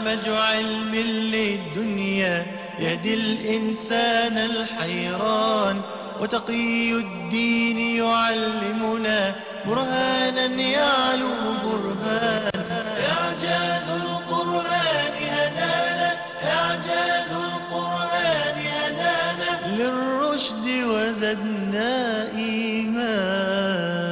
برنامج علم للدنيا يهدي الإنسان الحيران وتقي الدين يعلمنا برهانا يعلو برهان إعجاز القرآن هدانا إعجاز القرآن هدانا للرشد وزدنا إيمان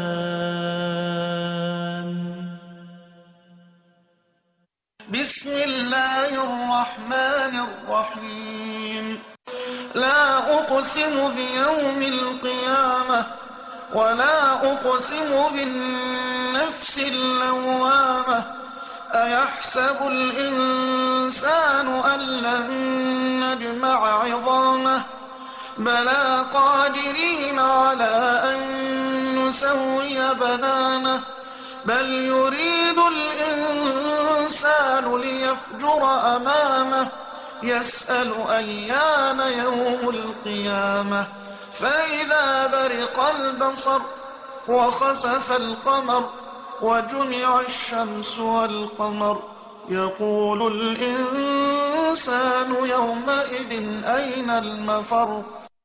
بسم الله الرحمن الرحيم لا أقسم بيوم القيامة ولا أقسم بالنفس اللوامة أيحسب الإنسان أن لن نجمع عظامه بلى قادرين على أن نسوي بنانه بل يريد الإنسان ليفجر أمامه يسأل أيان يوم القيامة فإذا برق البصر وخسف القمر وجمع الشمس والقمر يقول الإنسان يومئذ أين المفر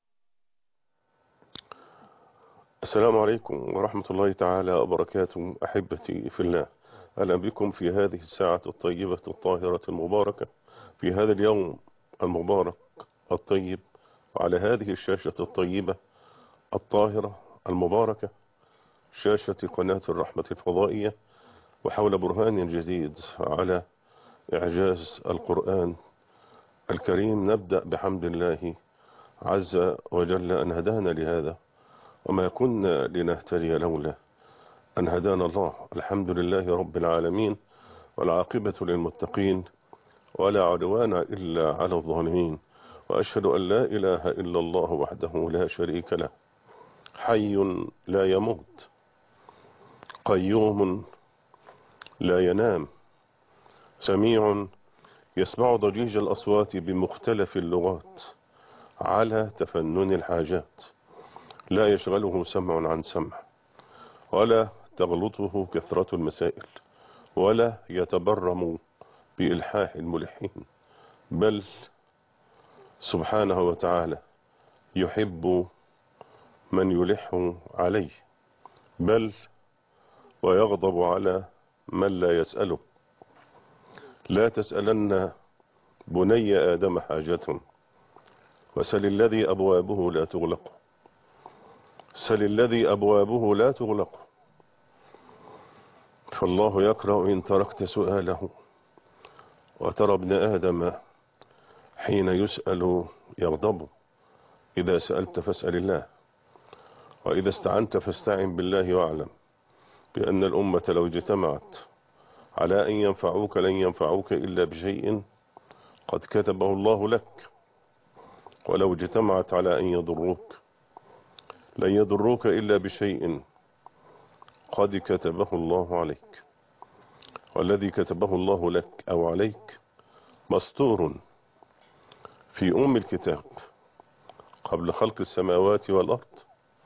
السلام عليكم ورحمة الله تعالى وبركاته أحبتي في الله أهلا بكم في هذه الساعة الطيبة الطاهرة المباركة في هذا اليوم المبارك الطيب وعلى هذه الشاشة الطيبة الطاهرة المباركة شاشة قناة الرحمة الفضائية وحول برهان جديد على إعجاز القرآن الكريم نبدأ بحمد الله عز وجل أن هدانا لهذا وما كنا لنهتدي لولا أن هدانا الله الحمد لله رب العالمين والعاقبة للمتقين ولا عدوان إلا على الظالمين وأشهد أن لا إله إلا الله وحده لا شريك له حي لا يموت قيوم لا ينام سميع يسمع ضجيج الأصوات بمختلف اللغات على تفنن الحاجات لا يشغله سمع عن سمع ولا تغلطه كثرة المسائل ولا يتبرم بإلحاح الملحين بل سبحانه وتعالى يحب من يلح عليه بل ويغضب على من لا يسأله لا تسألن بني آدم حاجة وسل الذي أبوابه لا تغلق سل الذي أبوابه لا تغلق فالله يكره إن تركت سؤاله وترى ابن آدم حين يسأل يغضب إذا سألت فاسأل الله وإذا استعنت فاستعن بالله واعلم بأن الأمة لو اجتمعت على أن ينفعوك لن ينفعوك إلا بشيء قد كتبه الله لك ولو اجتمعت على أن يضروك لن يضروك إلا بشيء قد كتبه الله عليك والذي كتبه الله لك أو عليك مستور في أم الكتاب قبل خلق السماوات والأرض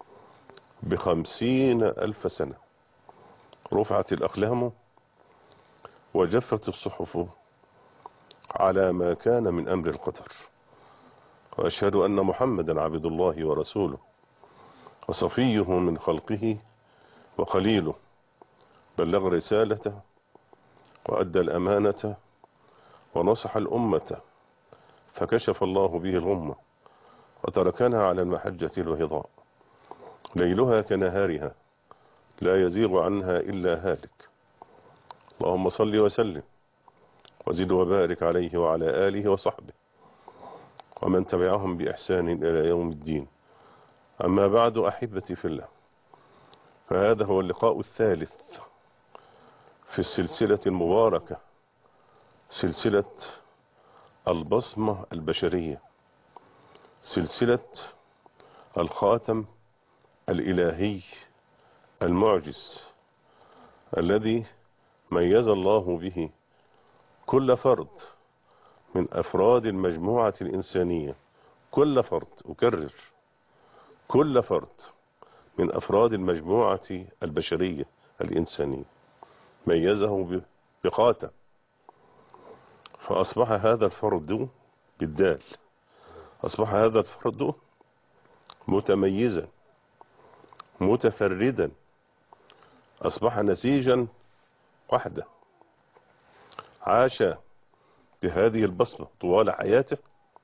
بخمسين ألف سنة رفعت الأقلام وجفت الصحف على ما كان من أمر القدر وأشهد أن محمدا عبد الله ورسوله وصفيه من خلقه وقليله بلغ رسالته وأدى الأمانة ونصح الأمة فكشف الله به الغمة وتركنا على المحجة الوهضاء ليلها كنهارها لا يزيغ عنها إلا هالك اللهم صل وسلم وزد وبارك عليه وعلى آله وصحبه ومن تبعهم بإحسان إلى يوم الدين أما بعد أحبتي في الله فهذا هو اللقاء الثالث في السلسلة المباركة سلسلة البصمة البشرية سلسلة الخاتم الإلهي المعجز الذي ميز الله به كل فرد من أفراد المجموعة الإنسانية كل فرد أكرر كل فرد من أفراد المجموعة البشرية الإنسانية ميزه بخاتم فأصبح هذا الفرد بالدال أصبح هذا الفرد متميزا متفردا أصبح نسيجا وحده عاش بهذه البصمة طوال حياته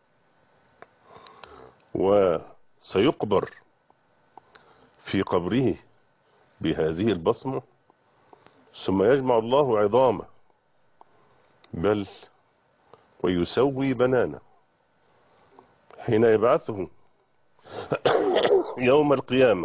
وسيقبر في قبره بهذه البصمة ثم يجمع الله عظامه بل ويسوي بنانه حين يبعثه يوم القيامة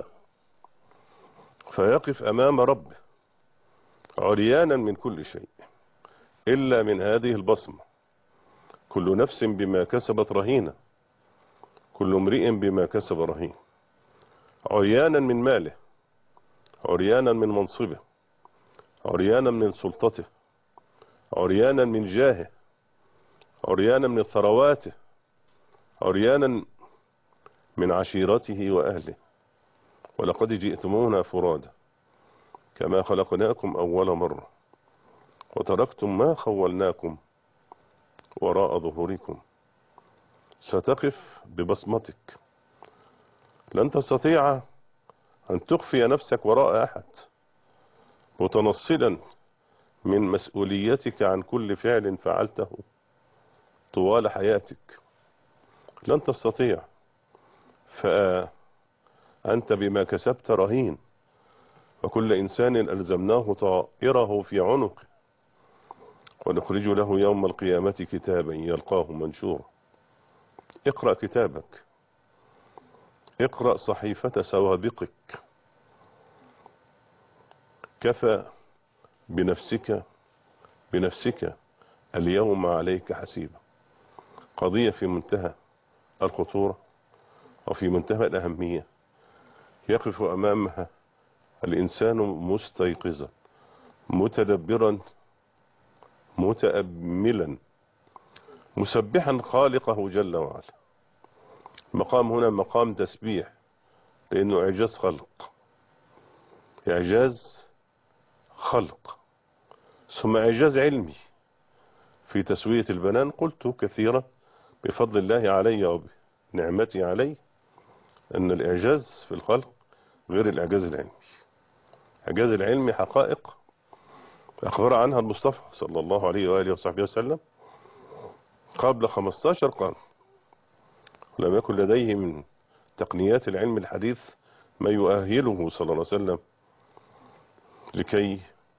فيقف أمام ربه عريانا من كل شيء إلا من هذه البصمة كل نفس بما كسبت رهينة كل امرئ بما كسب رهين عريانا من ماله عريانا من منصبه عريانا من سلطته عريانا من جاهه عريانا من ثرواته عريانا من عشيرته وأهله ولقد جئتمونا فرادا كما خلقناكم أول مرة وتركتم ما خولناكم وراء ظهوركم ستقف ببصمتك لن تستطيع أن تخفي نفسك وراء أحد متنصلا من مسؤوليتك عن كل فعل فعلته طوال حياتك لن تستطيع فأنت بما كسبت رهين وكل إنسان ألزمناه طائره في عنقه ونخرج له يوم القيامة كتابا يلقاه منشورا اقرأ كتابك اقرأ صحيفة سوابقك كفى بنفسك بنفسك اليوم عليك حسيبا قضية في منتهى الخطورة وفي منتهى الأهمية يقف أمامها الإنسان مستيقظا متدبرا متأملا مسبحا خالقه جل وعلا مقام هنا مقام تسبيح لأنه إعجاز خلق إعجاز خلق ثم إعجاز علمي في تسوية البنان قلت كثيرا بفضل الله علي وبنعمتي علي أن الإعجاز في الخلق غير الإعجاز العلمي الإعجاز العلمي حقائق أخبر عنها المصطفى صلى الله عليه وآله وصحبه وسلم قبل 15 قرن لم يكن لديه من تقنيات العلم الحديث ما يؤهله صلى الله عليه وسلم لكي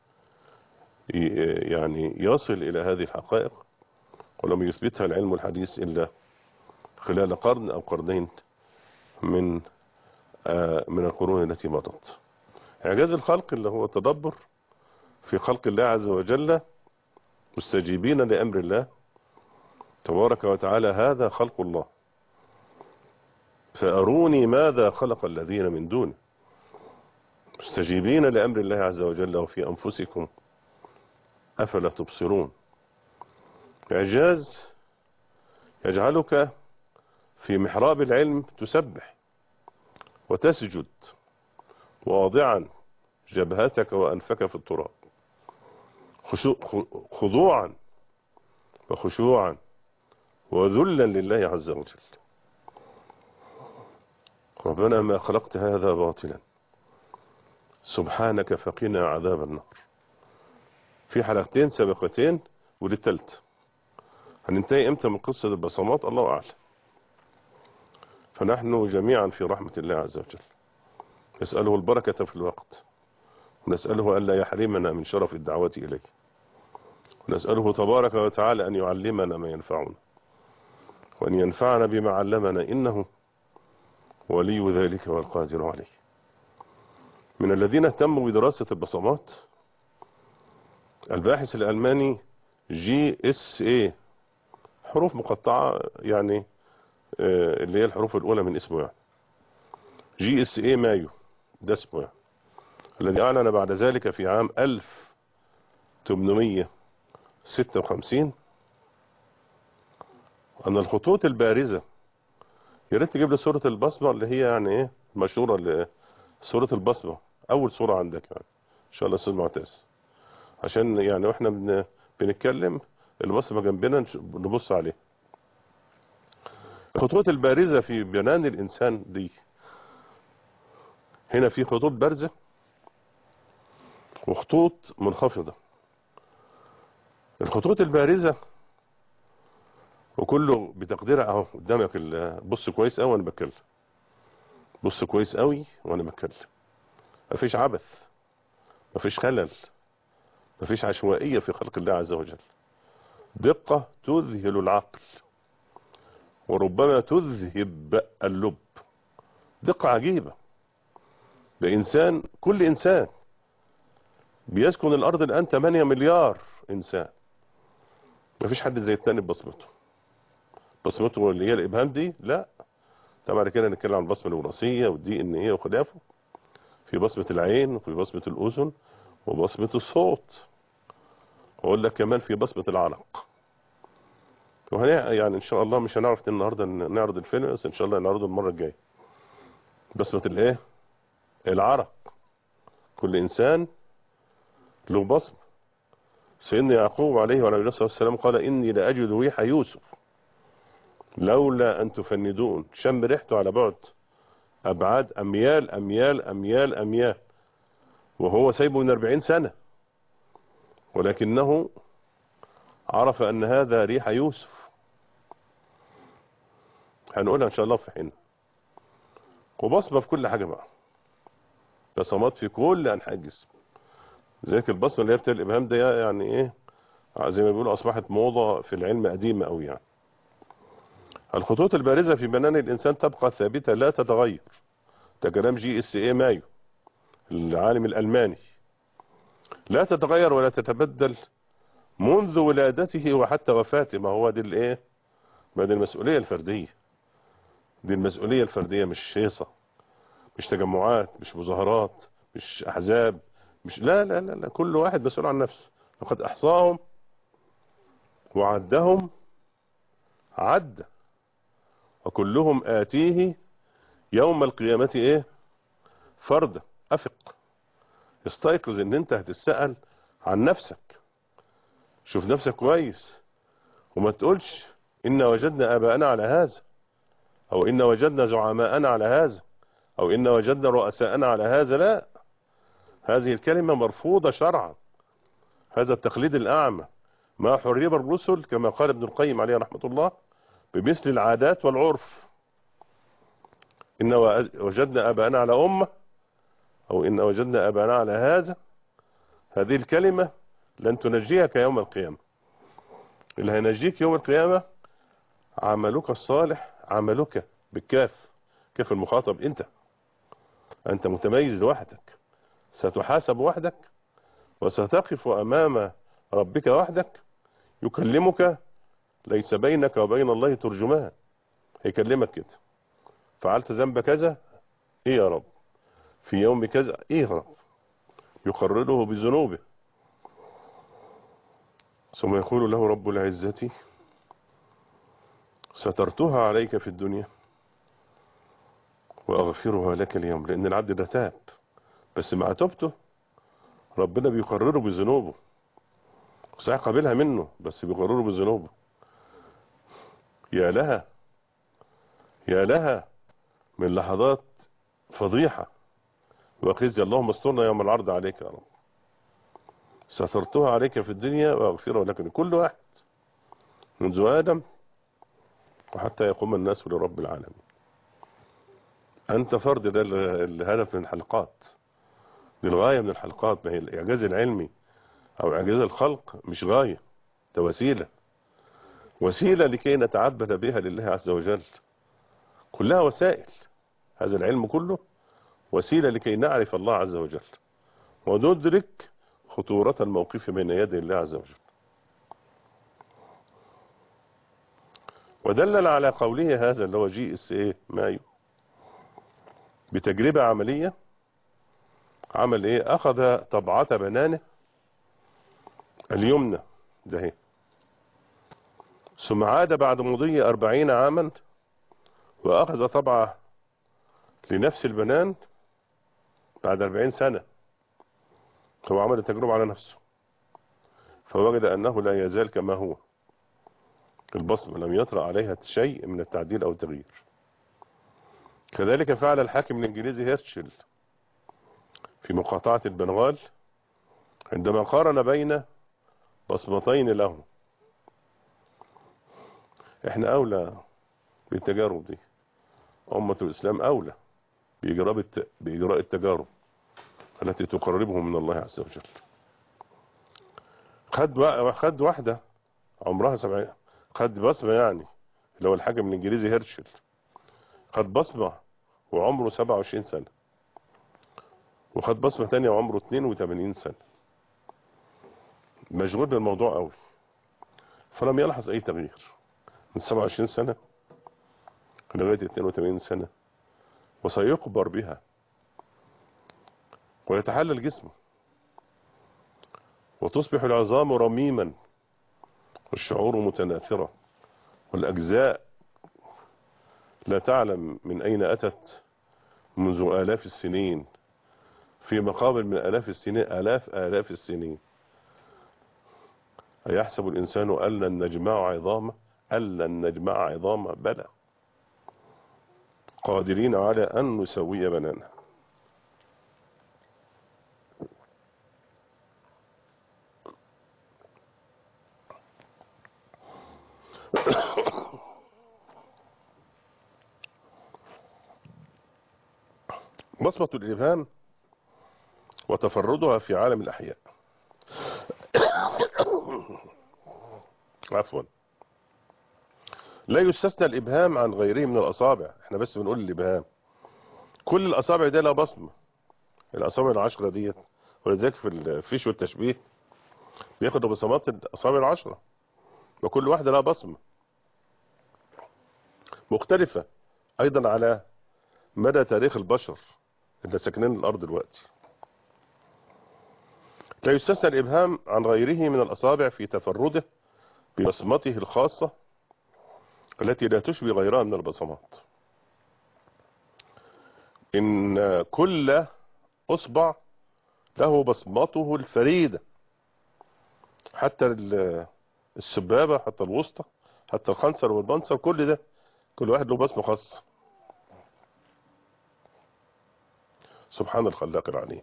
يعني يصل إلى هذه الحقائق ولم يثبتها العلم الحديث إلا خلال قرن أو قرنين من من القرون التي مضت إعجاز الخلق اللي هو تدبر في خلق الله عز وجل مستجيبين لأمر الله تبارك وتعالى هذا خلق الله فأروني ماذا خلق الذين من دونه مستجيبين لأمر الله عز وجل وفي أنفسكم أفلا تبصرون إعجاز يجعلك في محراب العلم تسبح وتسجد واضعا جبهتك وأنفك في التراب خضوعا وخشوعا وذلا لله عز وجل ربنا ما خلقت هذا باطلا سبحانك فقنا عذاب النار في حلقتين سابقتين ودي التالتة هننتهي امتى من قصة البصمات الله اعلم فنحن جميعا في رحمة الله عز وجل نسأله البركة في الوقت ونسأله ألا يحرمنا من شرف الدعوة إليه ونسأله تبارك وتعالى أن يعلمنا ما ينفعنا وأن ينفعنا بما علمنا إنه ولي ذلك والقادر عليه من الذين اهتموا بدراسة البصمات الباحث الألماني جي اس اي حروف مقطعة يعني اللي هي الحروف الأولى من اسمه يعني جي اس اي مايو ده اسمه يعني الذي أعلن بعد ذلك في عام 1856 أن الخطوط البارزة يا ريت تجيب لي صورة البصمة اللي هي يعني ايه مشهورة اللي صورة البصمة أول صورة عندك يعني إن شاء الله أستاذ معتز عشان يعني واحنا بن... بنتكلم البصمة جنبنا نش- نبص عليه الخطوط البارزة في بنان الإنسان دي هنا في خطوط بارزة وخطوط منخفضة الخطوط البارزة وكله بتقديرها اهو قدامك ال- بص كويس قوي وانا بتكلم بص كويس قوي وانا بتكلم مفيش عبث مفيش خلل مفيش عشوائية في خلق الله عز وجل دقة تذهل العقل وربما تذهب اللب دقة عجيبة ده إنسان كل إنسان بيسكن الأرض الآن 8 مليار إنسان مفيش حد زي التاني ببصمته بصمته اللي هي الإبهام دي لا طبعا بعد كده نتكلم عن البصمة الوراثية والدي إن إيه وخلافه في بصمة العين وفي بصمة الأذن وبصمة الصوت واقول لك كمان في بصمة العرق وهنا يعني ان شاء الله مش هنعرف النهارده نعرض الفيلم بس ان شاء الله نعرضه المره الجايه بصمة الايه العرق كل انسان له بصمة سيدنا يعقوب عليه وعلى الصلاه والسلام قال اني لاجد ريح يوسف لولا ان تفندون شم ريحته على بعد ابعاد اميال اميال اميال اميال وهو سايبه من 40 سنه ولكنه عرف ان هذا ريح يوسف هنقولها ان شاء الله في حين وبصمة في كل حاجة بقى بصمات في كل انحاء الجسم زيك البصمة اللي هي بتاع الابهام ده يعني ايه زي ما بيقولوا اصبحت موضة في العلم قديمة قوي يعني الخطوط البارزة في بنان الانسان تبقى ثابتة لا تتغير ده كلام جي اس اي مايو العالم الالماني لا تتغير ولا تتبدل منذ ولادته وحتى وفاته ما هو دي الايه ما دي المسؤوليه الفرديه دي المسؤوليه الفرديه مش هيصه مش تجمعات مش مظاهرات مش احزاب مش لا لا لا, لا. كل واحد مسؤول عن نفسه لقد احصاهم وعدهم عد وكلهم آتيه يوم القيامة ايه فرد افق استيقظ ان انت هتسأل عن نفسك شوف نفسك كويس وما تقولش إن وجدنا آباءنا على هذا أو إن وجدنا زعماءنا على هذا أو إن وجدنا رؤساءنا على هذا لا هذه الكلمة مرفوضة شرعا هذا التقليد الأعمى ما حرب الرسل كما قال ابن القيم عليه رحمة الله بمثل العادات والعرف إن وجدنا آباءنا على أمة أو إن وجدنا آباءنا على هذا هذه الكلمة لن تنجيك يوم القيامة اللي هينجيك يوم القيامة عملك الصالح عملك بالكاف كيف المخاطب انت انت متميز لوحدك ستحاسب وحدك وستقف امام ربك وحدك يكلمك ليس بينك وبين الله ترجمان هيكلمك كده فعلت ذنب كذا ايه يا رب في يوم كذا ايه يا رب يقرره بذنوبه ثم يقول له رب العزة سترتها عليك في الدنيا وأغفرها لك اليوم لأن العبد ده تاب بس مع توبته ربنا بيقرره بذنوبه صحيح قابلها منه بس بيقرره بذنوبه يا لها يا لها من لحظات فضيحة وخزي اللهم استرنا يوم العرض عليك يا رب سترتها عليك في الدنيا واغفرها لك كل واحد منذ آدم وحتى يقوم الناس لرب العالمين أنت فرد ده الهدف من الحلقات للغاية من الحلقات ما هي الإعجاز العلمي أو إعجاز الخلق مش غاية ده وسيلة وسيلة لكي نتعبد بها لله عز وجل كلها وسائل هذا العلم كله وسيلة لكي نعرف الله عز وجل وندرك خطورة الموقف بين يدي الله عز وجل ودلل على قوله هذا اللي هو جي اس ايه مايو بتجربة عملية عمل ايه اخذ طبعة بنانه اليمنى ده هي ثم عاد بعد مضي أربعين عاما وأخذ طبعة لنفس البنان بعد أربعين سنة هو عمل التجربة على نفسه فوجد أنه لا يزال كما هو البصمة لم يطرأ عليها شيء من التعديل أو التغيير كذلك فعل الحاكم الإنجليزي هيرتشل في مقاطعة البنغال عندما قارن بين بصمتين له احنا أولى بالتجارب دي أمة الإسلام أولى بإجراء الت- بإجراء التجارب التي تقربهم من الله عز وجل خد وا- خد واحدة عمرها سبعين خد بصمة يعني اللي هو الحاكم الإنجليزي هيرشل خد بصمة وعمره 27 سنة وخد بصمة تانية وعمره 82 سنة مشغول بالموضوع قوي فلم يلحظ أي تغيير من 27 سنة لغاية 82 سنة وسيقبر بها ويتحلل جسمه وتصبح العظام رميما والشعور متناثرة والأجزاء لا تعلم من أين أتت منذ آلاف السنين في مقابل من آلاف السنين آلاف آلاف السنين أيحسب الإنسان أن لن نجمع عظامه أن لن نجمع عظامه بلى قادرين على أن نسوي بنانه بصمة الإبهام وتفردها في عالم الأحياء عفوا لا يستثنى الإبهام عن غيره من الأصابع احنا بس بنقول الإبهام كل الأصابع دي لها بصمة الأصابع العشرة ديت ولذلك في الفيش والتشبيه بياخدوا بصمات الأصابع العشرة وكل واحدة لها بصمة مختلفة أيضا على مدى تاريخ البشر اللي ساكنين الأرض دلوقتي لا يستثنى الإبهام عن غيره من الأصابع في تفرده ببصمته الخاصة التي لا تشبه غيرها من البصمات إن كل أصبع له بصمته الفريدة حتى ال- السبابة حتى الوسطى حتى الخنصر والبنصر كل ده كل واحد له بصمة خاصة سبحان الخلاق العليم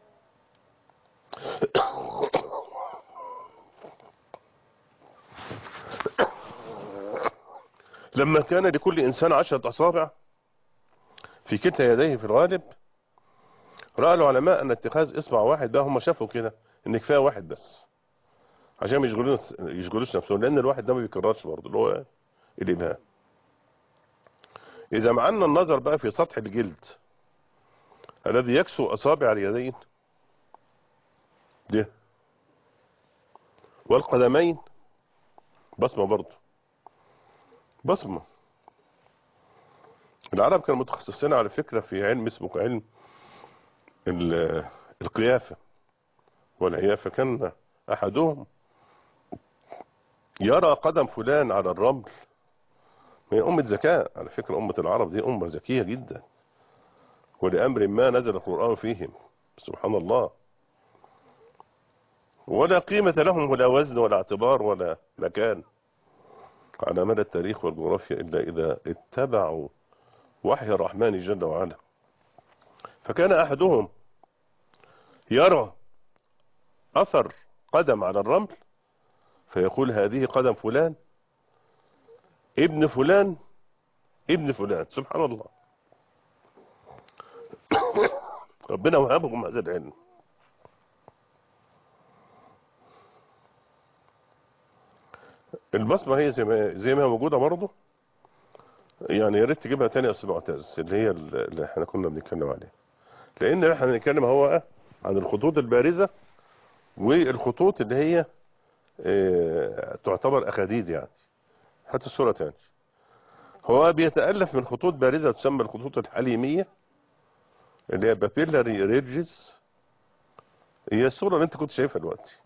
لما كان لكل إنسان عشرة أصابع في كلتا يديه في الغالب رأى العلماء أن اتخاذ إصبع واحد بقى هم شافوا كده إن كفاية واحد بس عشان ما يشغلوش يشغلوش نفسهم لأن الواحد ده ما بيكررش برضه اللي هو الإبهام إذا معنا النظر بقى في سطح الجلد الذي يكسو أصابع اليدين ده والقدمين بصمة برضه بصمة العرب كانوا متخصصين على فكرة في علم اسمه علم ال- القيافة والعيافة كان أحدهم يرى قدم فلان على الرمل هي أمة ذكاء على فكرة أمة العرب دي أمة ذكية جدا ولأمر ما نزل القرآن فيهم سبحان الله ولا قيمة لهم ولا وزن ولا اعتبار ولا مكان على مدى التاريخ والجغرافيا إلا إذا اتبعوا وحي الرحمن جل وعلا فكان أحدهم يرى أثر قدم على الرمل فيقول هذه قدم فلان ابن فلان ابن فلان سبحان الله ربنا وهبهم هذا العلم البصمة هي زي ما زي ما هي موجودة برضه يعني يا ريت تجيبها تاني يا استاذ معتز اللي هي اللي احنا كنا بنتكلم عليها لان احنا بنتكلم هو عن الخطوط البارزة والخطوط اللي هي اه تعتبر اخاديد يعني هات الصورة تاني هو بيتألف من خطوط بارزة تسمى الخطوط الحليمية اللي هي بابيلاري ريدجز هي الصورة اللي انت كنت شايفها دلوقتي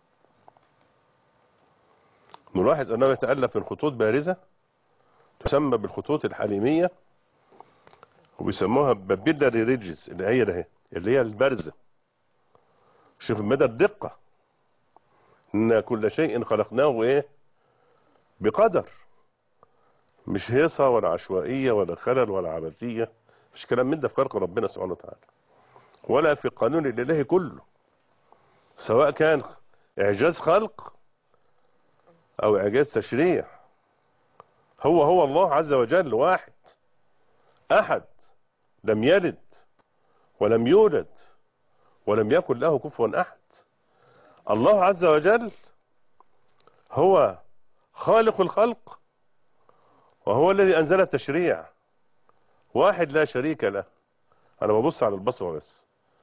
نلاحظ انه يتألف من خطوط بارزة تسمى بالخطوط الحليمية وبيسموها بابيلاري ريدجز اللي هي ده اللي هي البارزة شوف مدى الدقة إن كل شيء خلقناه إيه بقدر مش هيصة ولا عشوائية ولا خلل ولا عبثية مش كلام من ده في خلق ربنا سبحانه وتعالى ولا في قانون الإله كله سواء كان إعجاز خلق أو إعجاز تشريع هو هو الله عز وجل واحد أحد لم يلد ولم يولد ولم يكن له كفوا أحد الله عز وجل هو خالق الخلق وهو الذي أنزل التشريع واحد لا شريك له أنا ببص على البصرة بس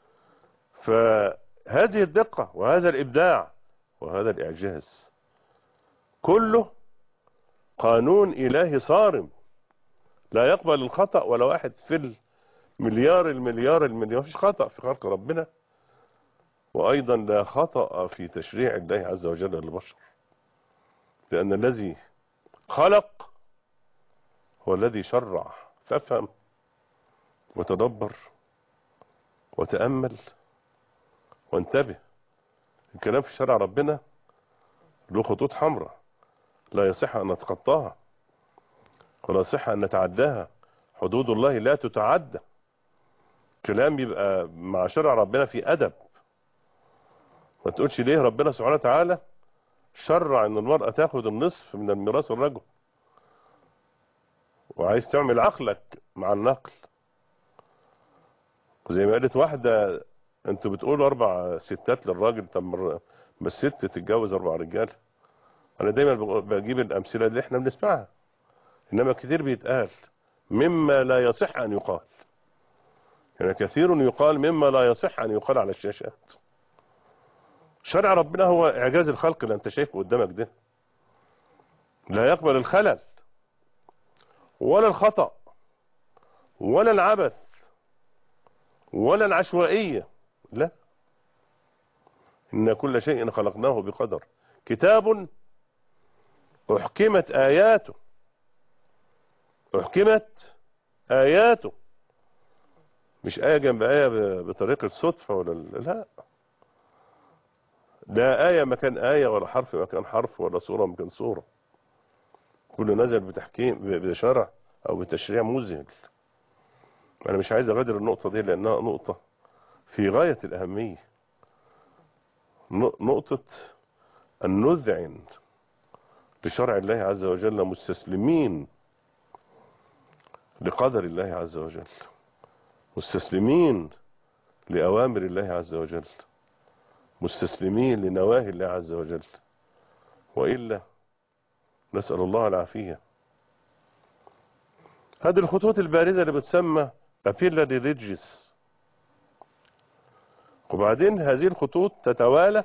فهذه الدقة وهذا الإبداع وهذا الإعجاز كله قانون إلهي صارم لا يقبل الخطأ ولا واحد في المليار المليار المليار مفيش خطأ في خلق ربنا وأيضا لا خطأ في تشريع الله عز وجل للبشر لأن الذي خلق هو الذي شرع فافهم وتدبر وتأمل وانتبه الكلام في شرع ربنا له خطوط حمراء لا يصح أن نتخطاها ولا يصح أن نتعداها حدود الله لا تتعدى كلام يبقى مع شرع ربنا في أدب ما تقولش ليه ربنا سبحانه وتعالى شرع ان المرأة تاخد النصف من الميراث الرجل وعايز تعمل عقلك مع النقل زي ما قالت واحدة انتوا بتقولوا اربع ستات للراجل طب ما الست تتجوز اربع رجال انا دايما بجيب الامثلة اللي احنا بنسمعها انما كتير بيتقال مما لا يصح ان يقال يعني كثير يقال مما لا يصح ان يقال على الشاشات شرع ربنا هو اعجاز الخلق اللي انت شايفه قدامك ده لا يقبل الخلل ولا الخطأ ولا العبث ولا العشوائية لا إن كل شيء خلقناه بقدر كتاب أحكمت آياته أحكمت آياته مش آية جنب آية بطريقة صدفة ولا لا لا آية مكان آية ولا حرف مكان حرف ولا صورة مكان صورة كله نزل بتحكيم بشرع أو بتشريع مذهل أنا مش عايز أغادر النقطة دي لأنها نقطة في غاية الأهمية نقطة أن نذعن لشرع الله عز وجل مستسلمين لقدر الله عز وجل مستسلمين لأوامر الله عز وجل مستسلمين لنواهي الله عز وجل وإلا نسأل الله العافية هذه الخطوط البارزة اللي بتسمى أبيلا ريليجيس وبعدين هذه الخطوط تتوالى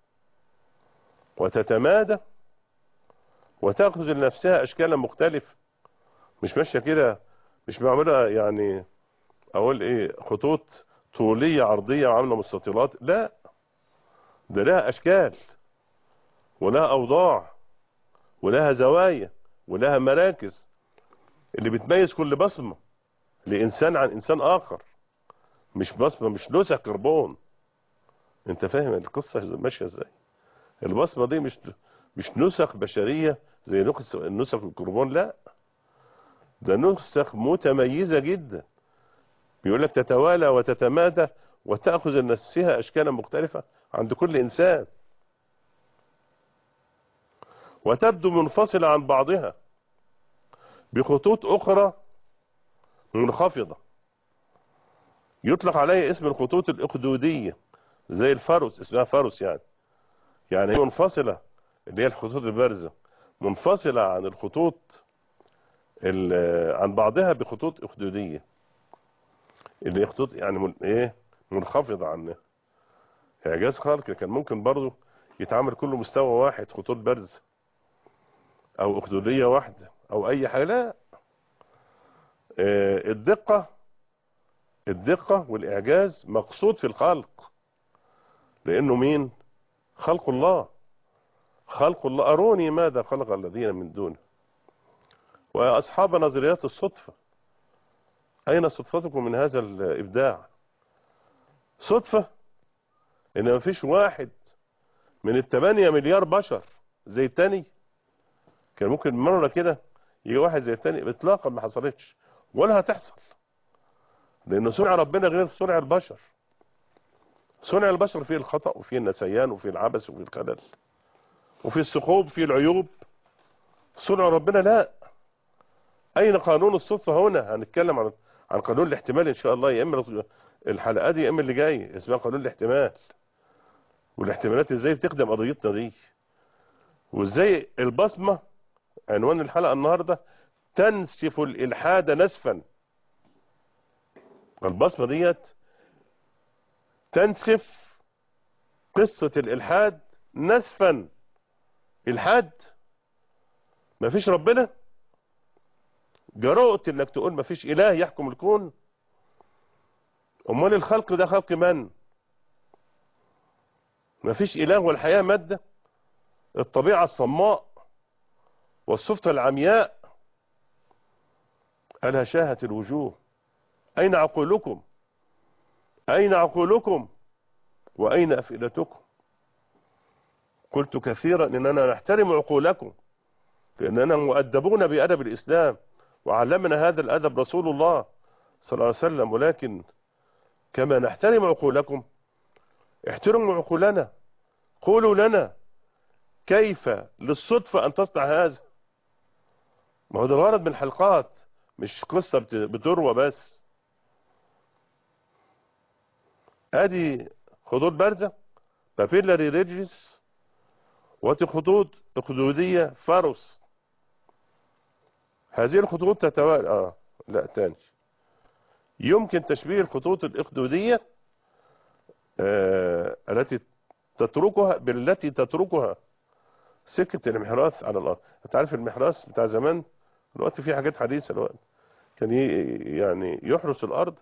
وتتمادى وتأخذ لنفسها أشكالا مختلفة مش ماشية كده مش معمولة يعني أقول إيه خطوط طولية عرضية وعاملة مستطيلات لا ده لها أشكال ولها أوضاع ولها زوايا ولها مراكز اللي بتميز كل بصمة لإنسان عن إنسان آخر مش بصمة مش نسخ كربون انت فاهم القصة ماشية ازاي البصمة دي مش مش نسخ بشرية زي نسخ الكربون لا ده نسخ متميزة جدا بيقول لك تتوالى وتتمادى وتأخذ لنفسها أشكالا مختلفة عند كل إنسان وتبدو منفصلة عن بعضها بخطوط أخرى منخفضة يطلق عليها اسم الخطوط الأخدودية زي الفارس اسمها فارس يعني يعني هي منفصلة اللي هي الخطوط البارزة منفصلة عن الخطوط عن بعضها بخطوط أخدودية اللي هي خطوط يعني من ايه منخفضة عنها اعجاز خالق كان ممكن برضو يتعامل كله مستوى واحد خطوط بارزة او اخدودية واحدة او اي حاجة لا اه الدقة الدقة والاعجاز مقصود في الخلق لانه مين خلق الله خلق الله اروني ماذا خلق الذين من دونه واصحاب نظريات الصدفة اين صدفتكم من هذا الابداع صدفة ان مفيش واحد من التمانية مليار بشر زي التاني كان ممكن مرة كده يجي واحد زي التاني اطلاقا ما حصلتش ولا هتحصل لان صنع ربنا غير صنع البشر صنع البشر فيه الخطأ وفيه النسيان وفيه العبث وفيه الخلل وفيه الثقوب وفيه العيوب صنع ربنا لا اين قانون الصدفة هنا هنتكلم عن عن قانون الاحتمال ان شاء الله يا اما الحلقة دي يا اما اللي جاي اسمها قانون الاحتمال والاحتمالات ازاي بتخدم قضيتنا دي وازاي البصمة عنوان الحلقة النهاردة تنسف الالحاد نسفا البصمة ديت تنسف قصة الالحاد نسفا الحاد مفيش ربنا جرؤت انك تقول مفيش اله يحكم الكون امال الخلق ده خلق من مفيش اله والحياة مادة الطبيعة الصماء والصفة العمياء ألها شاهت الوجوه أين عقولكم أين عقولكم وأين أفئدتكم قلت كثيرا إننا نحترم عقولكم لأننا مؤدبون بأدب الإسلام وعلمنا هذا الأدب رسول الله صلى الله عليه وسلم ولكن كما نحترم عقولكم احترموا عقولنا قولوا لنا كيف للصدفة أن تصنع هذا ما هو ده الغرض من الحلقات مش قصة بتروى بس ادي خطوط بارزة بابيلاري ريجيس وادي خطوط اخدودية فاروس هذه الخطوط تتوالى اه لا تاني يمكن تشبيه الخطوط الاخدودية آه التي تتركها بالتي تتركها سكة الانحراف على الارض انت عارف المحراث بتاع زمان دلوقتي في حاجات حديثة دلوقتي كان يعني يحرس الارض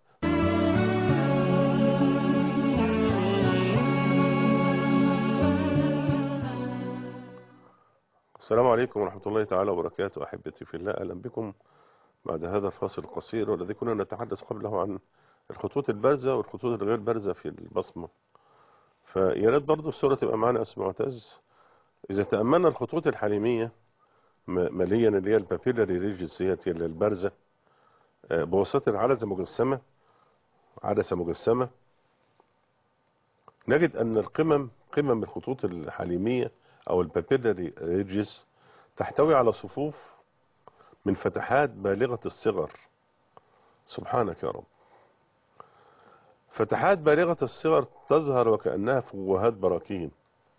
السلام عليكم ورحمة الله تعالى وبركاته أحبتي في الله أهلا بكم بعد هذا الفاصل القصير والذي كنا نتحدث قبله عن الخطوط البارزة والخطوط الغير بارزة في البصمة فيا ريت برضه الصورة تبقى معنا أسمع معتز إذا تأملنا الخطوط الحليمية ماليا اللي هي البابيلاري ريجيس هي اللي البارزة بواسطة العدسة مجسمة عدسة مجسمة نجد أن القمم قمم الخطوط الحليمية أو البابيلاري ريجيس تحتوي على صفوف من فتحات بالغة الصغر سبحانك يا رب فتحات بالغة الصغر تظهر وكأنها فوهات براكين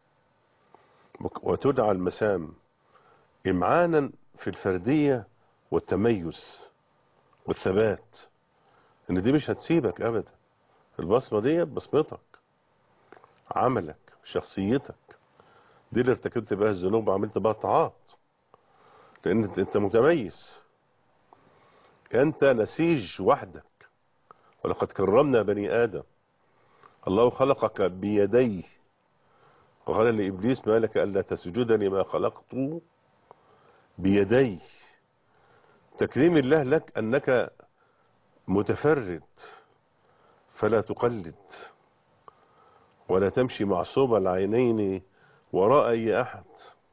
وتدعى المسام إمعانا في الفردية والتميز والثبات ان دي مش هتسيبك ابدا البصمة دي بصمتك عملك شخصيتك دي اللي ارتكبت بها الذنوب وعملت بها طاعات لان انت متميز انت نسيج وحدك ولقد كرمنا بني ادم الله خلقك بيديه وقال لابليس ما لك الا تسجد لما خلقت بيديه تكريم الله لك انك متفرد فلا تقلد ولا تمشي معصوب العينين وراء اي احد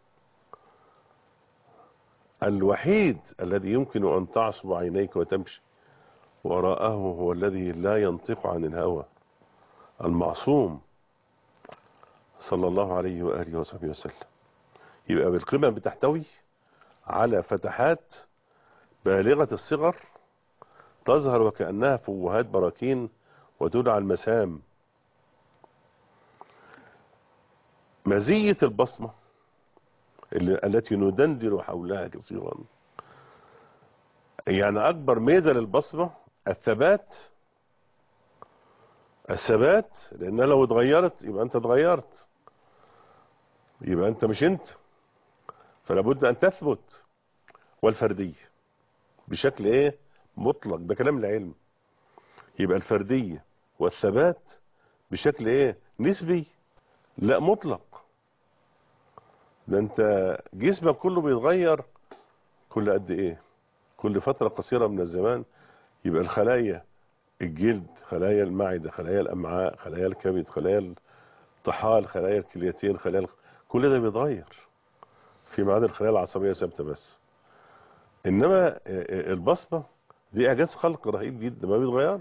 الوحيد الذي يمكن ان تعصب عينيك وتمشي وراءه هو الذي لا ينطق عن الهوى المعصوم صلى الله عليه وآله وصحبه وسلم يبقى بالقمم بتحتوي على فتحات بالغة الصغر تظهر وكأنها فوهات براكين وتدعى المسام مزية البصمة التي ندندر حولها كثيرا يعني أكبر ميزة للبصمة الثبات الثبات لأنها لو اتغيرت يبقى أنت اتغيرت يبقى أنت مش أنت فلا بد أن تثبت والفردية بشكل إيه مطلق ده كلام العلم يبقى الفردية والثبات بشكل إيه نسبي لا مطلق ده أنت جسمك كله بيتغير كل قد إيه كل فترة قصيرة من الزمان يبقى الخلايا الجلد خلايا المعدة خلايا الأمعاء خلايا الكبد خلايا طحال خلايا الكليتين خلايا الق- كل ده بيتغير في معاد الخلايا العصبيه ثابته بس انما آه، آه، البصمه دي اعجاز خلق رهيب جدا ما بيتغيرش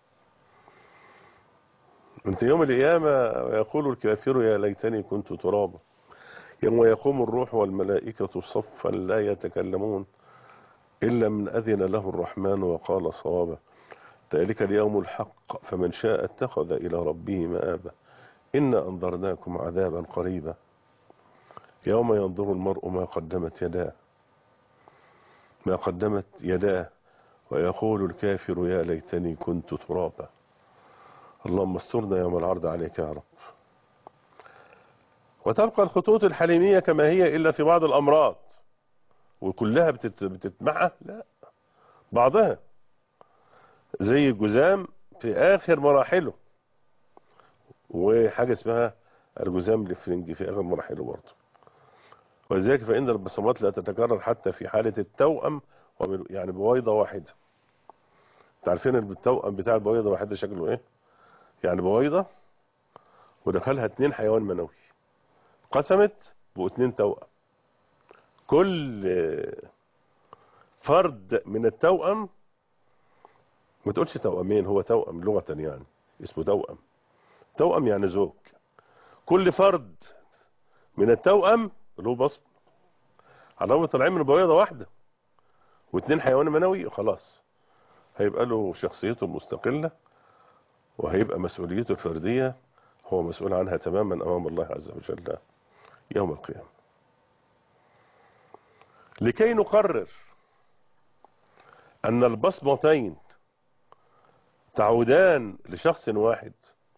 انت يوم القيامه يقول الكافر يا ليتني كنت ترابا يوم يقوم الروح والملائكه صفا لا يتكلمون الا من اذن له الرحمن وقال صوابا ذلك اليوم الحق فمن شاء اتخذ إلى ربه مآبا إنا أنذرناكم عذابا قريبا يوم ينظر المرء ما قدمت يداه ما قدمت يداه ويقول الكافر يا ليتني كنت ترابا اللهم استرنا يوم العرض عليك يا رب وتبقى الخطوط الحليمية كما هي إلا في بعض الأمراض وكلها بتت... بتتمحى لا بعضها زي الجزام في اخر مراحله وحاجه اسمها الجزام الافرنجي في اخر مراحله برضه ولذلك فان البصمات لا تتكرر حتى في حاله التوأم وبال- يعني بويضه واحده انت عارفين التوأم بتاع البويضه الواحده شكله ايه يعني بويضه ودخلها اتنين حيوان منوي قسمت بقوا اتنين توأم كل آه، فرد من التوأم ما تقولش توأمين هو توأم لغة يعني اسمه توأم توأم يعني زوج كل فرد من التوأم له بصم على طالعين من بويضة واحدة واثنين حيوان منوي خلاص هيبقى له شخصيته المستقلة وهيبقى مسؤوليته الفردية هو مسؤول عنها تماما أمام الله عز وجل يوم القيامة لكي نقرر أن البصمتين تعودان لشخص واحد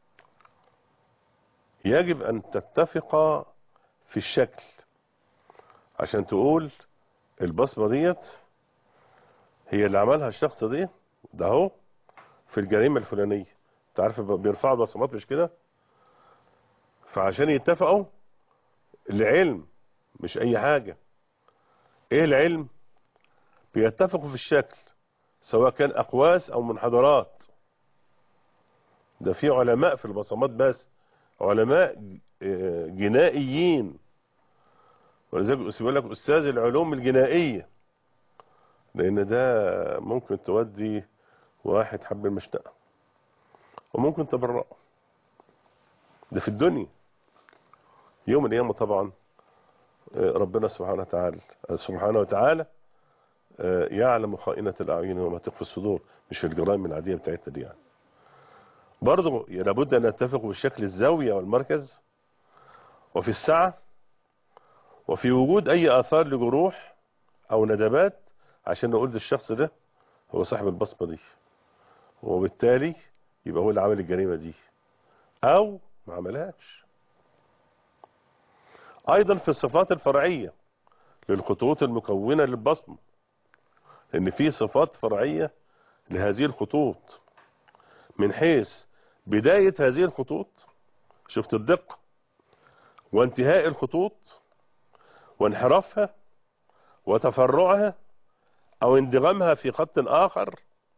يجب أن تتفقا في الشكل عشان تقول البصمة ديت هي اللي عملها الشخص دي ده هو في الجريمة الفلانية انت عارف بيرفعوا البصمات مش كده فعشان يتفقوا العلم مش اي حاجة ايه العلم بيتفقوا في الشكل سواء كان اقواس او منحدرات ده في علماء في البصمات بس علماء آه، جنائيين ولذلك يقول لك استاذ العلوم الجنائيه لان ده ممكن تودي واحد حب المشتقه وممكن تبرأه ده في الدنيا يوم القيامه طبعا آه، ربنا سبحانه وتعالى سبحانه وتعالى آه، يعلم خائنة الأعين وما تخفي الصدور مش في الجرائم العادية بتاعتنا دي يعني برضه لابد أن نتفق بالشكل الزاوية والمركز وفي السعة وفي وجود أي آثار لجروح أو ندبات عشان نقول ده الشخص ده هو صاحب البصمة دي وبالتالي يبقى هو اللي عمل الجريمة دي أو ما عملهاش أيضا في الصفات الفرعية للخطوط المكونة للبصمة لأن في صفات فرعية لهذه الخطوط من حيث بداية هذه الخطوط شفت الدقة وانتهاء الخطوط وانحرافها وتفرعها أو اندغامها في خط آخر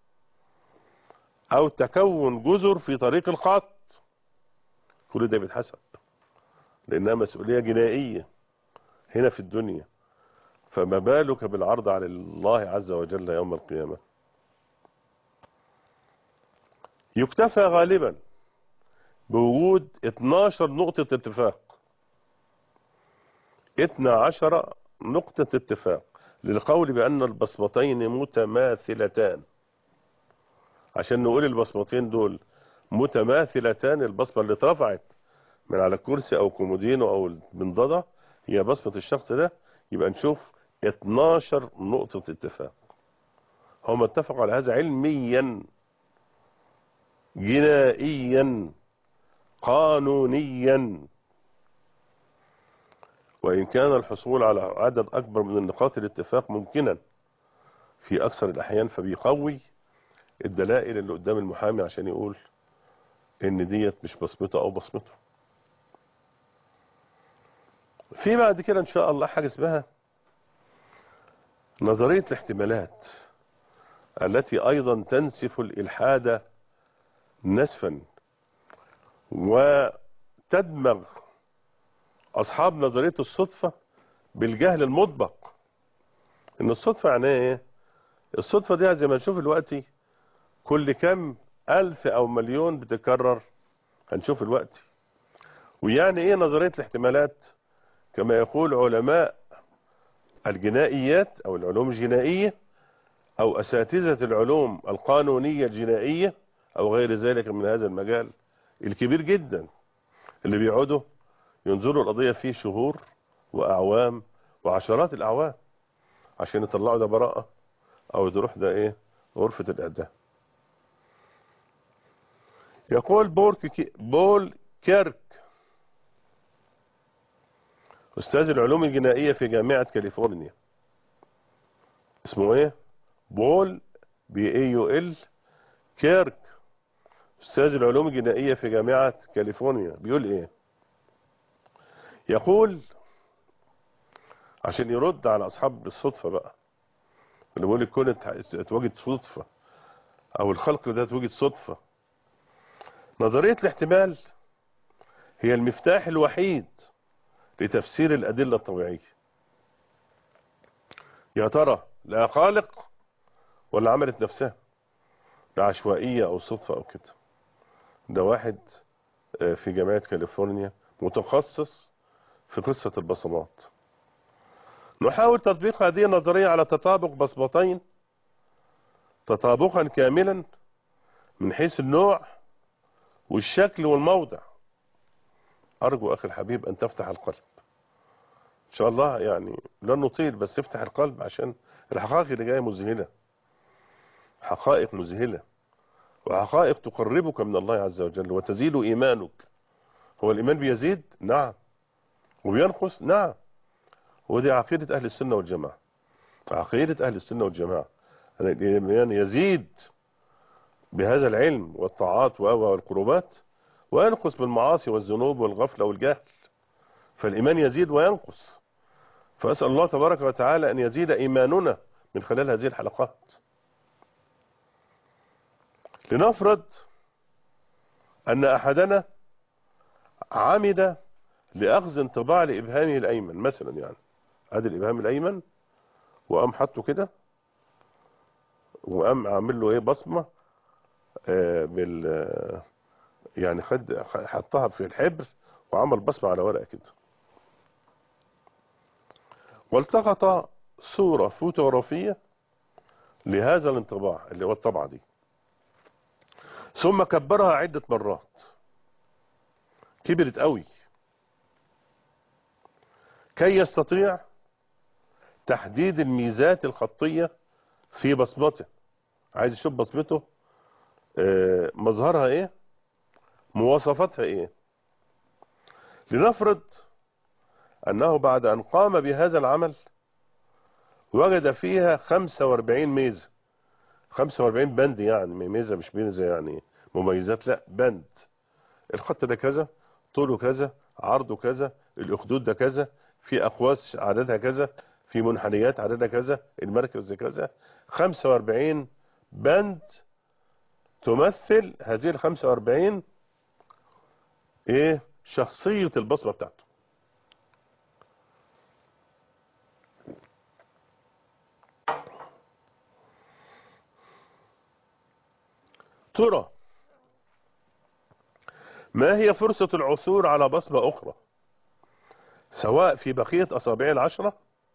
أو تكون جزر في طريق الخط كل ده بيتحسب لأنها مسؤولية جنائية هنا في الدنيا فما بالك بالعرض على الله عز وجل يوم القيامة يكتفى غالبا بوجود 12 نقطة اتفاق 12 نقطة اتفاق للقول بأن البصمتين متماثلتان عشان نقول البصمتين دول متماثلتان البصمة اللي اترفعت من على الكرسي أو كومودينو أو المنضدة هي بصمة الشخص ده يبقى نشوف 12 نقطة اتفاق هم اتفقوا على هذا علميا جنائيا قانونيا وإن كان الحصول على عدد أكبر من النقاط الاتفاق ممكنا في أكثر الأحيان فبيقوي الدلائل اللي قدام المحامي عشان يقول إن ديت مش بصمته أو بصمته في بعد كده إن شاء الله حاجة اسمها نظرية الاحتمالات التي أيضا تنسف الإلحاد نسفا تدمغ أصحاب نظرية الصدفة بالجهل المطبق إن الصدفة يعني إيه؟ الصدفة دي زي ما نشوف دلوقتي كل كم ألف أو مليون بتكرر هنشوف دلوقتي ويعني إيه نظرية الاحتمالات كما يقول علماء الجنائيات أو العلوم الجنائية أو أساتذة العلوم القانونية الجنائية أو غير ذلك من هذا المجال الكبير جدا اللي بيقعدوا ينظروا القضية فيه شهور وأعوام وعشرات الأعوام عشان يطلعوا ده براءة أو تروح ده إيه غرفة الإعدام يقول بول, كي بول كيرك أستاذ العلوم الجنائية في جامعة كاليفورنيا اسمه إيه بول بي اي يو ال كيرك أستاذ العلوم الجنائية في جامعة كاليفورنيا بيقول إيه يقول عشان يرد على أصحاب الصدفة بقى اللي بيقول الكون اتوجد صدفة أو الخلق ده اتوجد صدفة نظرية الاحتمال هي المفتاح الوحيد لتفسير الأدلة الطبيعية يا ترى لا خالق ولا عملت نفسها لا عشوائية أو صدفة أو كده ده واحد في جامعة كاليفورنيا متخصص في قصة البصمات نحاول تطبيق هذه النظرية على تطابق بصمتين تطابقا كاملا من حيث النوع والشكل والموضع أرجو أخي الحبيب أن تفتح القلب إن شاء الله يعني لن نطيل بس افتح القلب عشان الحقائق اللي جاية مذهلة حقائق مذهلة وحقائق تقربك من الله عز وجل وتزيد إيمانك هو الإيمان بيزيد نعم وبينقص نعم ودي عقيدة أهل السنة والجماعة عقيدة أهل السنة والجماعة الإيمان يزيد بهذا العلم والطاعات والقربات وينقص بالمعاصي والذنوب والغفلة والجهل فالإيمان يزيد وينقص فأسأل الله تبارك وتعالى أن يزيد إيماننا من خلال هذه الحلقات لنفرض أن أحدنا عمد لأخذ انطباع لإبهامه الأيمن مثلا يعني ادي الإبهام الأيمن وقام حطه كده وقام عامل له ايه بصمة آه بال آه يعني خد حطها في الحبر وعمل بصمة على ورقة كده والتقط صورة فوتوغرافية لهذا الانطباع اللي هو الطبعة دي ثم كبرها عدة مرات كبرت قوي كي يستطيع تحديد الميزات الخطية في بصمته عايز يشوف بصمته آه مظهرها ايه مواصفاتها ايه لنفرض انه بعد ان قام بهذا العمل وجد فيها 45 ميزة 45 بند يعني ميزة مش ميزة يعني مميزات لا بند الخط ده كذا طوله كذا عرضه كذا الاخدود ده كذا في اقواس عددها كذا في منحنيات عددها كذا المركز ده كذا 45 بند تمثل هذه ال 45 ايه شخصية البصمة بتاعته ترى ما هي فرصة العثور على بصمة أخرى سواء في بقية أصابع العشرة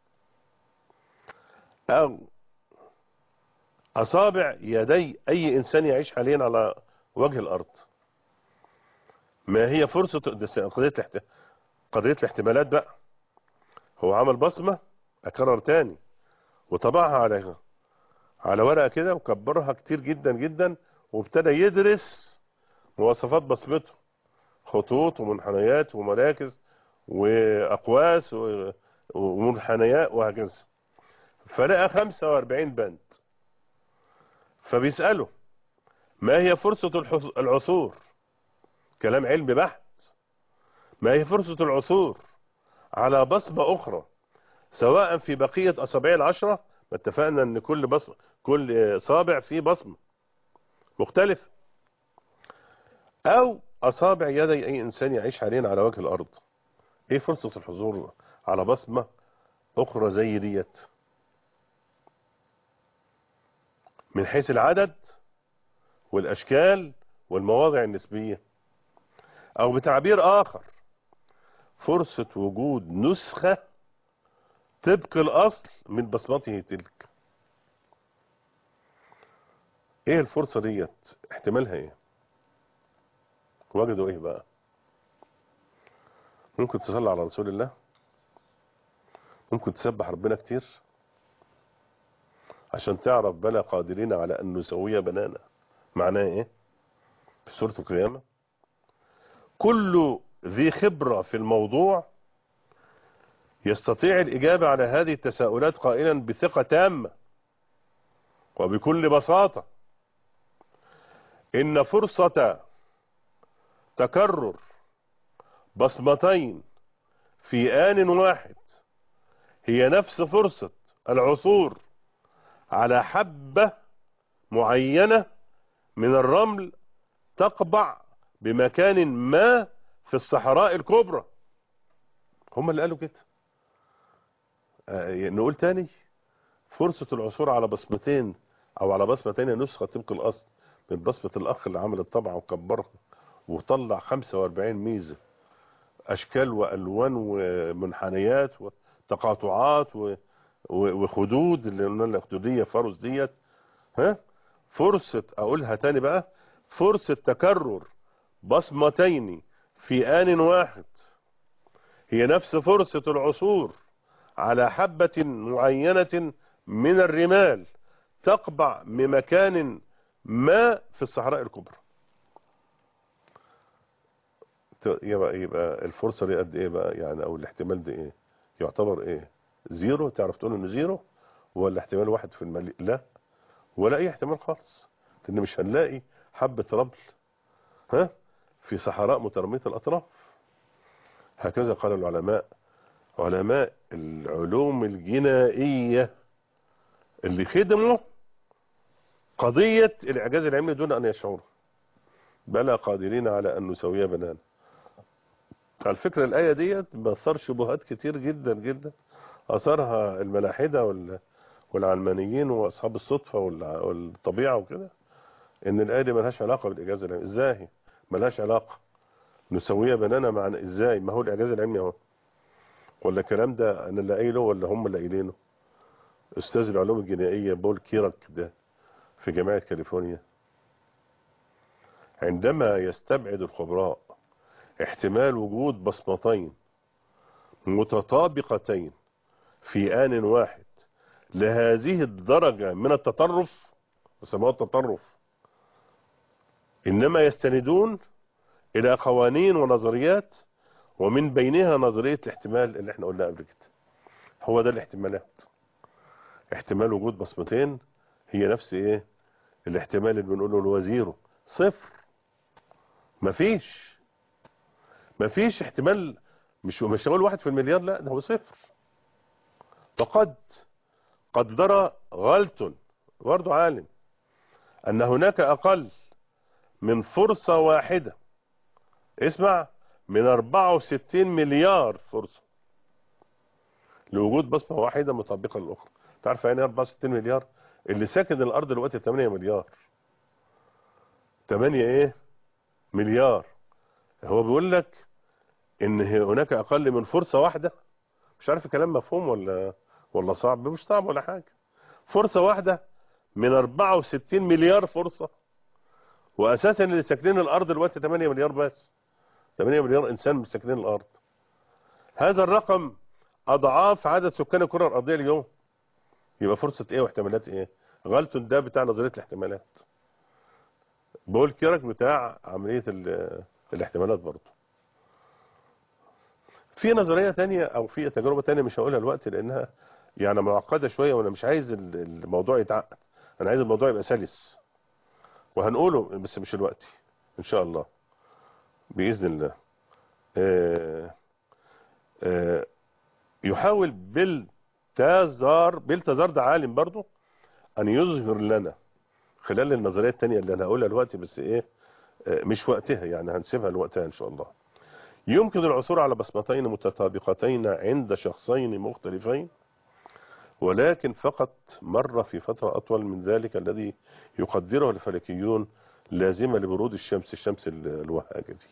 أو أصابع يدي أي إنسان يعيش حاليا على وجه الأرض ما هي فرصة قضية الاحت... قضية الاحتمالات بقى هو عمل بصمة أكرر تاني وطبعها على على ورقة كده وكبرها كتير جدا جدا وابتدى يدرس مواصفات بصمته خطوط ومنحنيات ومراكز وأقواس ومنحنيات وهكذا فلقى 45 بند فبيسأله ما هي فرصة العثور كلام علمي بحت ما هي فرصة العثور على بصمة أخرى سواء في بقية أصابع العشرة ما اتفقنا أن كل بصمة كل صابع فيه بصمة مختلف أو اصابع يدي اي انسان يعيش علينا على وجه الارض ايه فرصة الحضور على بصمة اخرى زي ديت من حيث العدد والاشكال والمواضع النسبية او بتعبير اخر فرصة وجود نسخة طبق الاصل من بصمته تلك ايه الفرصة ديت احتمالها ايه وجدوا ايه بقى ممكن تصلي على رسول الله ممكن تسبح ربنا كتير عشان تعرف بلا قادرين على ان نسوي بنانا معناه ايه في سورة القيامة كل ذي خبرة في الموضوع يستطيع الإجابة على هذه التساؤلات قائلا بثقة تامة وبكل بساطة إن فرصة تكرر بصمتين في آن واحد هي نفس فرصة العثور على حبة معينة من الرمل تقبع بمكان ما في الصحراء الكبرى هم اللي قالوا كده آه نقول تاني فرصة العثور على بصمتين او على بصمة تانية نسخة طبق الاصل من بصمة الاخ اللي عمل الطبعة وكبرها وطلع 45 ميزة اشكال والوان ومنحنيات وتقاطعات وخدود اللي قلنا لك خدودية فرس ديت ها فرصة اقولها تاني بقى فرصة تكرر بصمتين في آن واحد هي نفس فرصة العثور على حبة معينة من الرمال تقبع بمكان ما في الصحراء الكبرى يبقى, يبقى الفرصة دي قد ايه بقى يعني او الاحتمال ده ايه يعتبر ايه زيرو تعرف تقول انه زيرو ولا احتمال واحد في المليء لا ولا اي احتمال خالص لان مش هنلاقي حبة رمل ها في صحراء مترمية الاطراف هكذا قال العلماء علماء العلوم الجنائية اللي خدموا قضية الاعجاز العلمي دون ان يشعروا بلا قادرين على ان نسوي بنان على فكرة الآية ديت بأثر شبهات كتير جدا جدا أثرها الملاحدة والعلمانيين وأصحاب الصدفة والطبيعة وكده إن الآية دي ملهاش علاقة بالإعجاز العلمي إزاي ملهاش علاقة نسويها بنانا مع إزاي ما هو الإعجاز العلمي أهو ولا الكلام ده أنا اللي قايله ولا هم اللي قايلينه أستاذ العلوم الجنائية بول كيرك ده في جامعة كاليفورنيا عندما يستبعد الخبراء احتمال وجود بصمتين متطابقتين في آن واحد لهذه الدرجة من التطرف وسموه التطرف إنما يستندون إلى قوانين ونظريات ومن بينها نظرية الاحتمال اللي احنا قلنا قبل كده هو ده الاحتمالات احتمال وجود بصمتين هي نفس ايه الاحتمال اللي بنقوله الوزيره صفر مفيش مفيش احتمال مش مش هقول واحد في المليار لا ده هو صفر وقد قدر غلط برضه عالم ان هناك اقل من فرصة واحدة اسمع من 64 مليار فرصة لوجود بصمة واحدة مطابقة للأخرى تعرف يعني 64 مليار اللي ساكن الأرض دلوقتي 8 مليار 8 ايه مليار هو بيقول لك ان هناك اقل من فرصة واحدة مش عارف الكلام مفهوم ولا ولا صعب مش صعب ولا حاجة فرصة واحدة من 64 مليار فرصة واساسا اللي ساكنين الارض دلوقتي 8 مليار بس 8 مليار انسان مش ساكنين الارض هذا الرقم اضعاف عدد سكان الكرة الارضية اليوم يبقى فرصة ايه واحتمالات ايه غالتون ده بتاع نظرية الاحتمالات بول كيرك بتاع عملية الاحتمالات برضه في نظرية تانية او في تجربة تانية مش هقولها دلوقتي لانها يعني معقدة شوية وانا مش عايز الموضوع يتعقد انا عايز الموضوع يبقى سلس وهنقوله بس مش الوقت ان شاء الله باذن الله آآ آآ يحاول بالتازار بالتازار ده عالم برضه ان يظهر لنا خلال النظريه الثانيه اللي انا هقولها دلوقتي بس ايه آه، مش وقتها يعني هنسيبها لوقتها ان شاء الله يمكن العثور على بصمتين متطابقتين عند شخصين مختلفين ولكن فقط مرة في فترة أطول من ذلك الذي يقدره الفلكيون لازمة لبرود الشمس الشمس ال- الوهاجة دي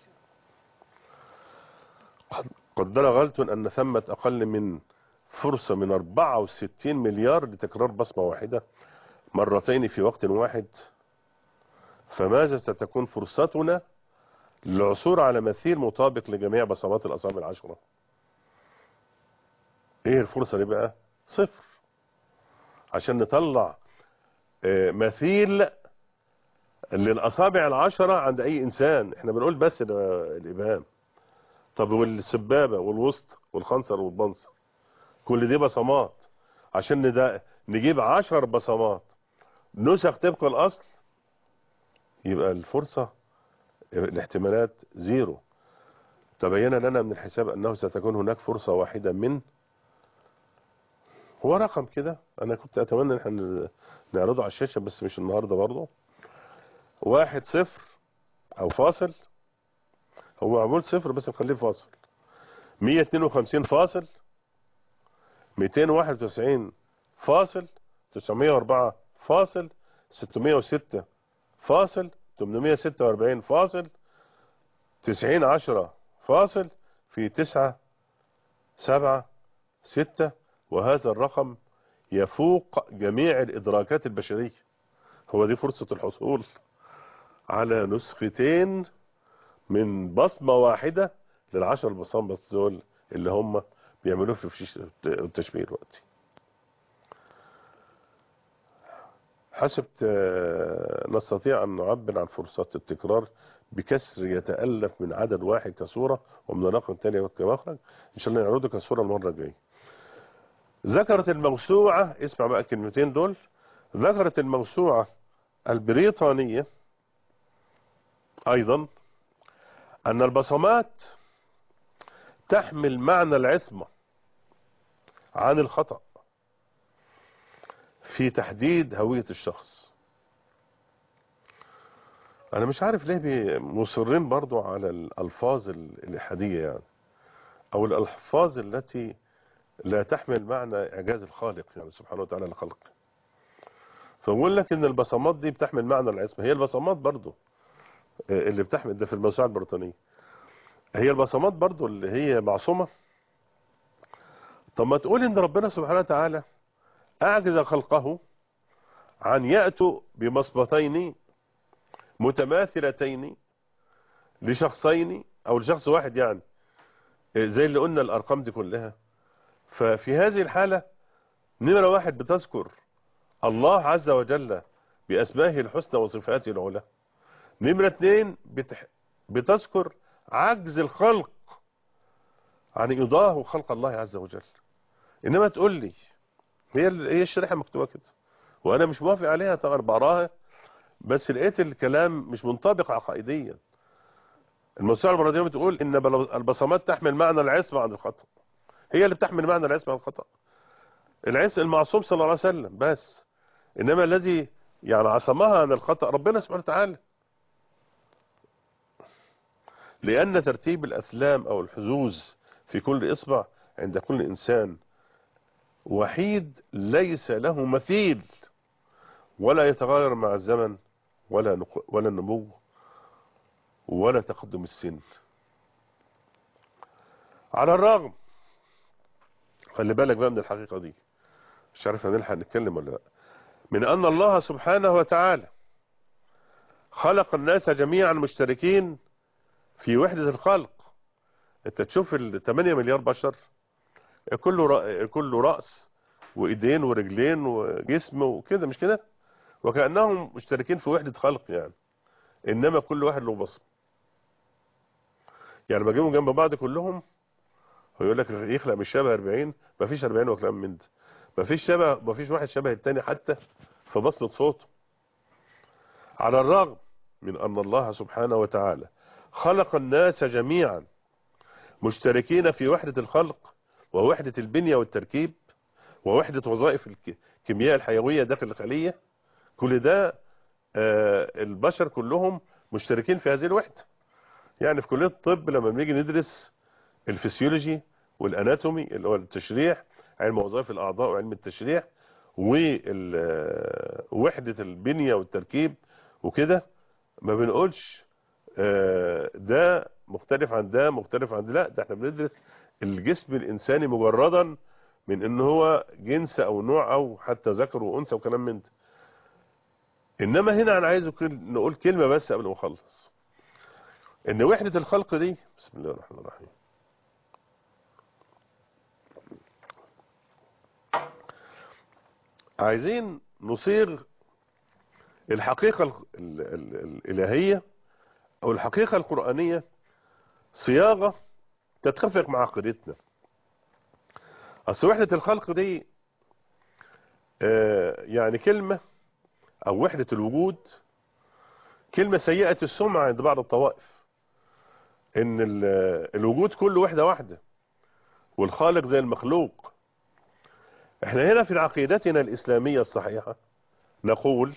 قد- قدر غلط أن ثمة أقل من فرصة من 64 مليار لتكرار بصمة واحدة مرتين في وقت واحد فماذا ستكون فرصتنا للعثور على مثيل مطابق لجميع بصمات الأصابع العشرة ايه الفرصة دي بقى صفر عشان نطلع آه، مثيل للأصابع العشرة عند أي إنسان احنا بنقول بس ده الإبهام طب والسبابة والوسط والخنصر والبنصر كل دي بصمات عشان ند- نجيب عشر بصمات نسخ طبق الأصل يبقى الفرصة الاحتمالات زيرو تبين لنا من الحساب أنه ستكون هناك فرصة واحدة من هو رقم كده أنا كنت أتمنى أن احنا نعرضه على الشاشة بس مش النهاردة برضه واحد صفر أو فاصل هو معمول صفر بس نخليه فاصل 152 فاصل 291 فاصل 904 فاصل 606 فاصل 846 فاصل 90 10 فاصل في 9 7 6 وهذا الرقم يفوق جميع الإدراكات البشرية هو دي فرصة الحصول على نسختين من بصمة واحدة للعشر بصام بس دول اللي هم بيعملوه في فشيش التشبيه دلوقتي حسبت آه، نستطيع أن نعبر عن فرصات التكرار بكسر يتألف من عدد واحد كصورة ومن الرقم الثاني كمخرج إن شاء الله نعرضه كصورة المرة الجاية ذكرت الموسوعة اسمع بقى الكلمتين دول ذكرت الموسوعة البريطانية أيضا أن البصمات تحمل معنى العصمة عن الخطأ في تحديد هوية الشخص أنا مش عارف ليه بي- مصرين برضو على الألفاظ ال- الإلحادية يعني أو الألفاظ التي لا تحمل معنى إعجاز الخالق يعني سبحانه وتعالى لخلقه فبقول لك إن البصمات دي بتحمل معنى العصمة هي البصمات برضو آه، اللي بتحمل ده في الموسوعة البريطانية هي البصمات برضو اللي هي معصومة طب ما تقول ان ربنا سبحانه وتعالى اعجز خلقه عن يأتوا بمصبتين متماثلتين لشخصين او لشخص واحد يعني زي اللي قلنا الارقام دي كلها ففي هذه الحالة نمرة واحد بتذكر الله عز وجل بأسمائه الحسنى وصفاته العلى نمرة اتنين بتح... بتذكر عجز الخلق عن يضاه خلق الله عز وجل انما تقول لي هي ال- هي الشريحه مكتوبه كده وانا مش موافق عليها طبعا بقراها بس لقيت الكلام مش منطبق عقائديا الموسوعه البرازيليه بتقول ان بل- البصمات تحمل معنى العصمه عن الخطا هي اللي بتحمل معنى العصمه عن الخطا العصم المعصوم صلى الله عليه وسلم بس انما الذي يعني عصمها عن الخطا ربنا سبحانه وتعالى لأن ترتيب الأثلام أو الحزوز في كل إصبع عند كل إنسان وحيد ليس له مثيل ولا يتغير مع الزمن ولا نق- ولا النمو ولا تقدم السن على الرغم خلي بالك بقى من الحقيقة دي مش عارف هنلحق نتكلم ولا لا من أن الله سبحانه وتعالى خلق الناس جميعا مشتركين في وحدة الخلق انت تشوف ال 8 مليار بشر كله رأ... كله رأس وايدين ورجلين وجسم وكده مش كده وكأنهم مشتركين في وحدة خلق يعني انما كل واحد له بصمة يعني بجيبهم جنب بعض كلهم هو يقول لك يخلق من الشبه 40 مفيش 40 وكلام من ده مفيش شبه مفيش واحد شبه التاني حتى في بصمة صوته على الرغم من أن الله سبحانه وتعالى خلق الناس جميعا مشتركين في وحدة الخلق ووحدة البنية والتركيب ووحدة وظائف الك- الكيمياء الحيوية داخل الخلية كل ده آه، البشر كلهم مشتركين في هذه الوحدة يعني في كلية الطب لما بنيجي ندرس الفسيولوجي والاناتومي اللي هو التشريح علم وظائف الاعضاء وعلم التشريح ووحدة البنية والتركيب وكده ما بنقولش آه، ده مختلف عن ده مختلف عن ده لا ده احنا بندرس الجسم الانساني مجردا من ان هو جنس او نوع او حتى ذكر وانثى وكلام من ده انما هنا انا عايز كل- نقول كلمة بس قبل ما اخلص ان وحدة الخلق دي بسم الله الرحمن الرحيم عايزين نصيغ الحقيقة ال- ال- ال- الإلهية أو الحقيقة القرآنية صياغة تتفق مع عقيدتنا أصل وحدة الخلق دي آه، يعني كلمة أو وحدة الوجود كلمة سيئة السمعة عند بعض الطوائف إن ال- الوجود كله وحدة واحدة والخالق زي المخلوق احنا هنا في عقيدتنا الإسلامية الصحيحة نقول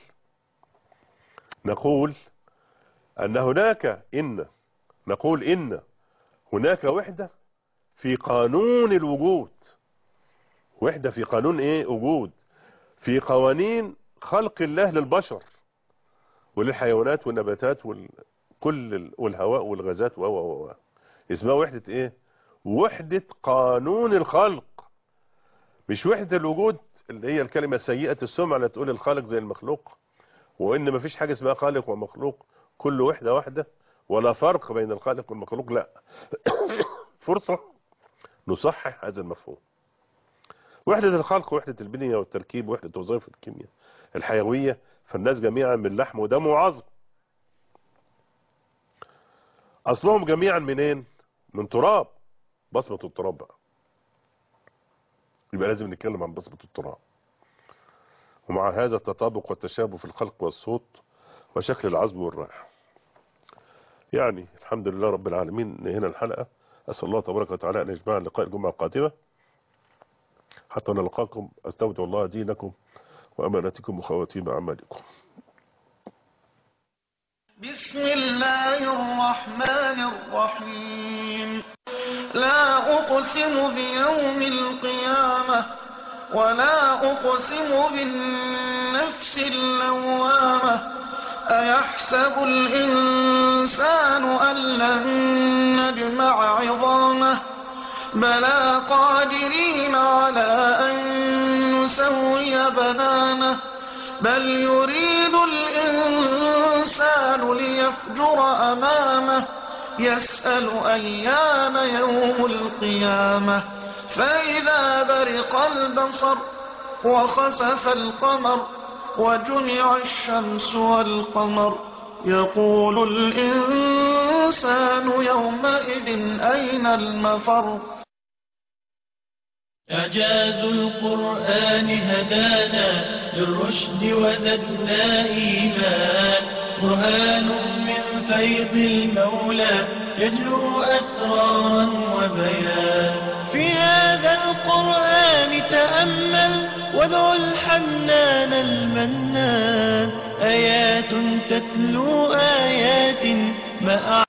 نقول أن هناك إن نقول إن هناك وحدة في قانون الوجود وحدة في قانون إيه وجود في قوانين خلق الله للبشر وللحيوانات والنباتات وكل والهواء والغازات و و و اسمها وحدة إيه وحدة قانون الخلق مش وحدة الوجود اللي هي الكلمة سيئة السمعة اللي تقول الخالق زي المخلوق وان مفيش حاجة اسمها خالق ومخلوق كل وحدة واحدة ولا فرق بين الخالق والمخلوق لا فرصة نصحح هذا المفهوم وحدة الخلق وحدة البنية والتركيب وحدة وظائف الكيمياء الحيوية فالناس جميعا من لحم ودم وعظم اصلهم جميعا منين من تراب بصمة التراب بقى يبقى لازم نتكلم عن بصمة التراب ومع هذا التطابق والتشابه في الخلق والصوت وشكل العزم والرائحة يعني الحمد لله رب العالمين هنا الحلقة أسأل الله تبارك وتعالى أن يجمع لقاء الجمعة القادمة حتى نلقاكم أستودع الله دينكم وأمانتكم وخواتيم أعمالكم بسم الله الرحمن الرحيم لا أقسم بيوم القيامة ولا أقسم بالنفس اللوامة أيحسب الإنسان أن لن نجمع عظامه بلى قادرين على أن نسوي بنانه بل يريد الإنسان ليفجر أمامه يسأل أيان يوم القيامة فإذا برق البصر وخسف القمر وجمع الشمس والقمر يقول الإنسان يومئذ أين المفر إعجاز القرآن هدانا للرشد وزدنا إيمان برهان من فيض المولى يجلو أسرارا وبيان في هذا القرآن تأمل وادع الحنان المنان آيات تتلو آيات ما